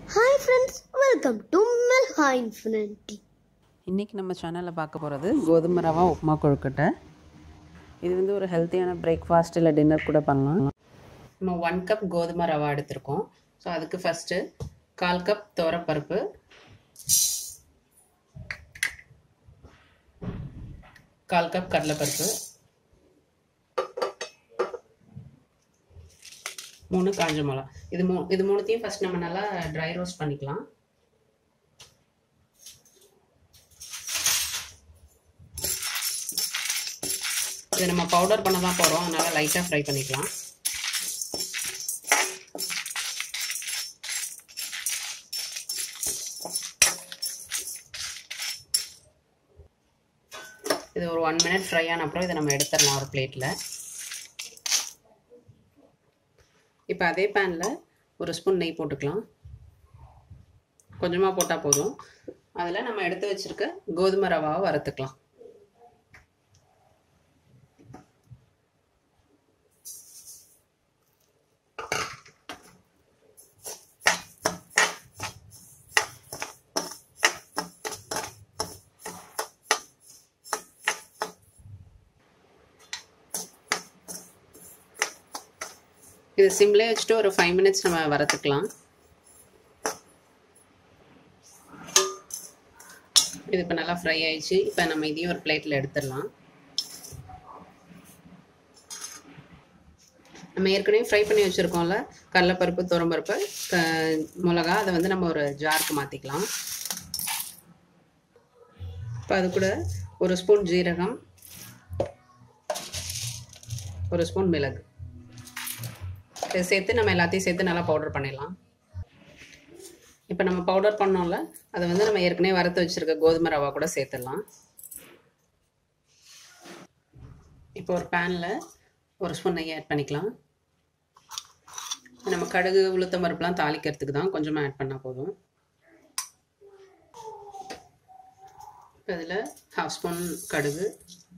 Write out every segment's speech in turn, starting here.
Hi friends welcome to மெல்ஹா infinity இன்றைக்கி நம்ம சேனலில் பார்க்க போகிறது கோதுமை ரவா உப்புமா கொழுக்கட்டை இது வந்து ஒரு ஹெல்த்தியான பிரேக்ஃபாஸ்ட் இல்லை டின்னர் கூட பண்ணலாம் நம்ம ஒன் கப் கோதுமை ரவா எடுத்திருக்கோம் ஸோ அதுக்கு ஃபஸ்ட்டு கால் கப் துவரப்பருப்பு கால் கப் கடலைப்பருப்பு மூணு காஞ்ச மிளகா இது மூ இது மூணுத்தையும் ஃபஸ்ட் நம்ம நல்லா ட்ரை ரோஸ்ட் பண்ணிக்கலாம் இதை நம்ம பவுடர் பண்ண தான் போகிறோம் அதனால் லைட்டாக ஃப்ரை பண்ணிக்கலாம் இது ஒரு ஒன் மினிட் ஃப்ரை ஆன அப்புறம் இதை நம்ம எடுத்துடலாம் ஒரு பிளேட்டில் இப்போ அதே பேனில் ஒரு ஸ்பூன் நெய் போட்டுக்கலாம் கொஞ்சமாக போட்டால் போதும் அதில் நம்ம எடுத்து வச்சுருக்க கோதுமை ரவாவை வறுத்துக்கலாம் இது சிம்லே வச்சுட்டு ஒரு ஃபைவ் மினிட்ஸ் நம்ம வறுத்துக்கலாம் இது இப்போ நல்லா ஃப்ரை ஆயிடுச்சு இப்போ நம்ம இதையும் ஒரு பிளேட்டில் எடுத்துடலாம் நம்ம ஏற்கனவே ஃப்ரை பண்ணி வச்சுருக்கோம்ல கடலைப்பருப்பு துரம்பருப்பு க மிளகா அதை வந்து நம்ம ஒரு ஜாருக்கு மாற்றிக்கலாம் இப்போ அது கூட ஒரு ஸ்பூன் ஜீரகம் ஒரு ஸ்பூன் மிளகு இதை சேர்த்து நம்ம எல்லாத்தையும் சேர்த்து நல்லா பவுடர் பண்ணிடலாம் இப்போ நம்ம பவுடர் பண்ணோம்ல அதை வந்து நம்ம ஏற்கனவே வறுத்து வச்சுருக்க கோதுமை ரவா கூட சேர்த்துடலாம் இப்போ ஒரு பேனில் ஒரு ஸ்பூன் நெய் ஆட் பண்ணிக்கலாம் நம்ம கடுகு உளுத்தம் பருப்புலாம் தாளிக்கிறதுக்கு தான் கொஞ்சமாக ஆட் பண்ணால் போதும் இப்போ இதில் ஹாஃப் ஸ்பூன் கடுகு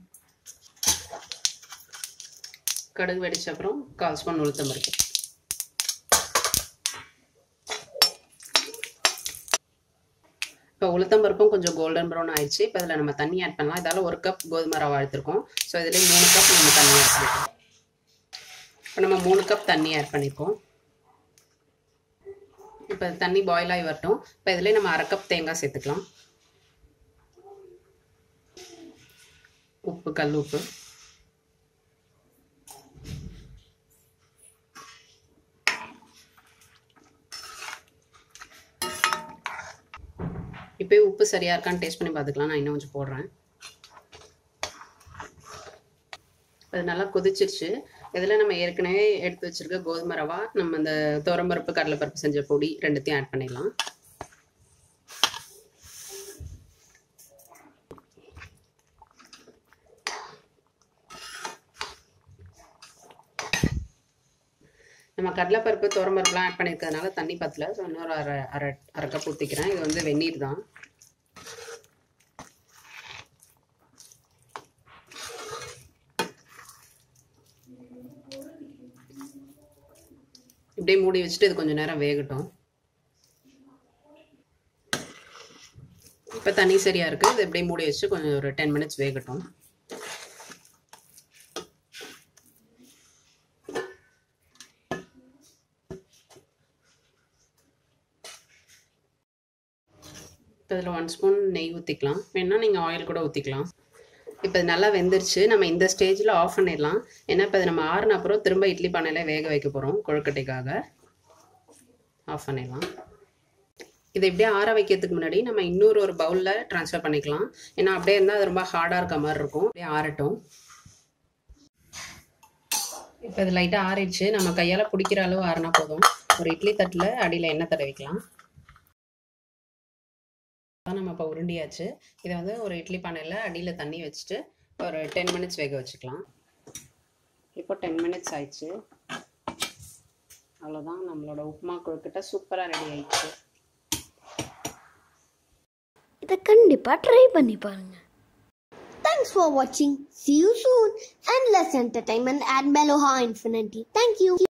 கடுகு வெடிச்ச அப்புறம் கால் ஸ்பூன் உளுத்தம் பருப்பு இப்போ உளுத்தம் பருப்பும் கொஞ்சம் கோல்டன் ப்ரௌன் ஆயிடுச்சு இப்போ இதில் நம்ம தண்ணி ஆட் பண்ணலாம் இதால் ஒரு கப் கோதுமை ரவா எடுத்திருக்கோம் ஸோ இதில் மூணு கப் நம்ம தண்ணி ஆட் பண்ணிக்கலாம் இப்போ நம்ம மூணு கப் தண்ணி ஆட் பண்ணிப்போம் இப்போ தண்ணி பாயில் ஆகி வரட்டும் இப்போ இதில் நம்ம அரை கப் தேங்காய் சேர்த்துக்கலாம் உப்பு கல் உப்பு இப்போயே உப்பு சரியாக இருக்கான்னு டேஸ்ட் பண்ணி பார்த்துக்கலாம் நான் இன்னும் கொஞ்சம் போடுறேன் அது நல்லா கொதிச்சிருச்சு இதில் நம்ம ஏற்கனவே எடுத்து வச்சுருக்க கோதுமை ரவா நம்ம அந்த துவரம்பருப்பு கடலைப்பருப்பு செஞ்ச பொடி ரெண்டுத்தையும் ஆட் பண்ணிடலாம் நம்ம கடலைப்பருப்பு துவரம்பருப்புலாம் ஆட் பண்ணியிருக்கிறதுனால தண்ணி பத்தல ஸோ இன்னொரு அரை அரை அரை கப் ஊற்றிக்கிறேன் இது வந்து வெந்நீர் தான் இப்படியே மூடி வச்சுட்டு இது கொஞ்சம் நேரம் வேகட்டும் இப்போ தண்ணி சரியாக இருக்குது இது இப்படியே மூடி வச்சு கொஞ்சம் ஒரு டென் மினிட்ஸ் வேகட்டும் இப்போ இதில் ஒன் ஸ்பூன் நெய் ஊற்றிக்கலாம் வேணால் நீங்கள் ஆயில் கூட ஊற்றிக்கலாம் இப்போ இது நல்லா வெந்துருச்சு நம்ம இந்த ஸ்டேஜில் ஆஃப் பண்ணிடலாம் ஏன்னா இப்போ இது நம்ம ஆறுன அப்புறம் திரும்ப இட்லி பானையில் வேக வைக்க போகிறோம் கொழுக்கட்டைக்காக ஆஃப் பண்ணிடலாம் இதை இப்படியே ஆற வைக்கிறதுக்கு முன்னாடி நம்ம இன்னொரு ஒரு பவுலில் ட்ரான்ஸ்ஃபர் பண்ணிக்கலாம் ஏன்னா அப்படியே இருந்தால் அது ரொம்ப ஹார்டாக இருக்க மாதிரி இருக்கும் அப்படியே ஆறட்டும் இப்போ இது லைட்டாக ஆறிடுச்சு நம்ம கையால் பிடிக்கிற அளவு ஆறினா போதும் ஒரு இட்லி தட்டில் அடியில் எண்ணெய் தடவிக்கலாம் நம்ம இப்போ உருண்டியாச்சு இதை வந்து ஒரு இட்லி பானையில் அடியில் தண்ணி வச்சுட்டு ஒரு டென் மினிட்ஸ் வேக வச்சுக்கலாம் இப்போ டென் மினிட்ஸ் ஆயிடுச்சு அவ்வளோதான் நம்மளோட உப்புமா கொழுக்கட்டை சூப்பராக ரெடி ஆயிடுச்சு இதை கண்டிப்பாக ட்ரை பண்ணி பாருங்க தேங்க்ஸ் ஃபார் வாட்சிங் see you soon and less entertainment at Meloha Infinity. Thank you.